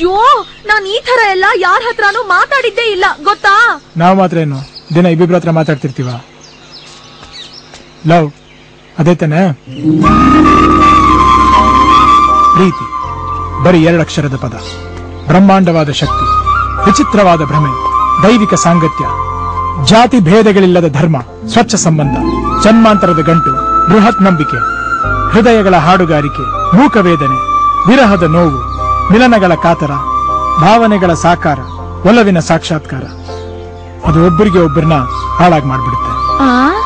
ಅಯ್ಯೋ ನಾನ್ ಈ ತರ ಎಲ್ಲ ಯಾರ ಹತ್ರನೂ ಮಾತಾಡಿದ್ದೇ ಇಲ್ಲ ಗೊತ್ತಾ ನಾವು ಮಾತ್ರ ಏನು ದಿನ ಇಬ್ಬಿಬ್ರ ಹತ್ರ ಮಾತಾಡ್ತಿರ್ತೀವ ಲವ್ ಅದೇ ತಾನೆ ಪ್ರೀತಿ ಬರೀ ಎರಡಕ್ಷರದ ಪದ ಬ್ರಹ್ಮಾಂಡವಾದ ಶಕ್ತಿ ವಿಚಿತ್ರವಾದ ಭ್ರಮೆ ದೈವಿಕ ಸಾಂಗತ್ಯ ಜಾತಿ ಭೇದಗಳಿಲ್ಲದ ಧರ್ಮ ಸ್ವಚ್ಛ ಸಂಬಂಧ ಜನ್ಮಾಂತರದ ಗಂಟು ಬೃಹತ್ ನಂಬಿಕೆ ಹೃದಯಗಳ ಹಾಡುಗಾರಿಕೆ ಮೂಕವೇದನೆ ವಿರಹದ ನೋವು ಮಿಲನಗಳ ಕಾತರ ಭಾವನೆಗಳ ಸಾಕಾರ ಒಲವಿನ ಸಾಕ್ಷಾತ್ಕಾರ ಅದು ಒಬ್ಬರಿಗೆ ಒಬ್ಬರನ್ನ ಹಾಳಾಗಿ ಮಾಡ್ಬಿಡುತ್ತೆ ಆ